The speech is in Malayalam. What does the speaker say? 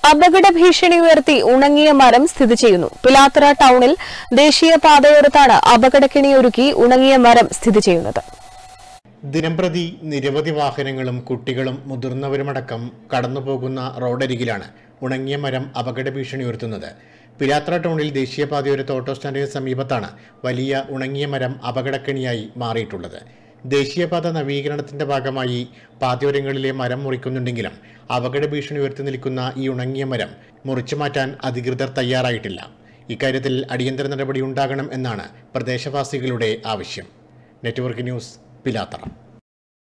അപകട ഭീഷണി ഉയർത്തി ഉണങ്ങിയ മരം സ്ഥിതി ചെയ്യുന്നു പിലാത്തറ ടൌണിൽ ദേശീയ പാതയോരത്താണ് അപകടക്കിണിയൊരുക്കി ഉണങ്ങിയ മരം സ്ഥിതി ചെയ്യുന്നത് ദിനംപ്രതി നിരവധി വാഹനങ്ങളും കുട്ടികളും മുതിർന്നവരുമടക്കം കടന്നുപോകുന്ന റോഡരികിലാണ് ഉണങ്ങിയ മരം അപകട ഭീഷണി ഉയർത്തുന്നത് പിലാത്ര ടൗണിൽ ദേശീയപാതയോരത്ത് ഓട്ടോ സ്റ്റാൻഡിന് സമീപത്താണ് വലിയ ഉണങ്ങിയ മരം അപകടക്കെണിയായി മാറിയിട്ടുള്ളത് ദേശീയപാത നവീകരണത്തിന്റെ ഭാഗമായി പാതയോരങ്ങളിലെ മരം മുറിക്കുന്നുണ്ടെങ്കിലും അപകട ഭീഷണി ഉയർത്തി നിൽക്കുന്ന ഈ ഉണങ്ങിയ മരം മുറിച്ചു മാറ്റാൻ അധികൃതർ തയ്യാറായിട്ടില്ല ഇക്കാര്യത്തിൽ അടിയന്തര നടപടി ഉണ്ടാകണം എന്നാണ് പ്രദേശവാസികളുടെ ആവശ്യം നെറ്റ്വർക്ക് ന്യൂസ് പിലാത്തറ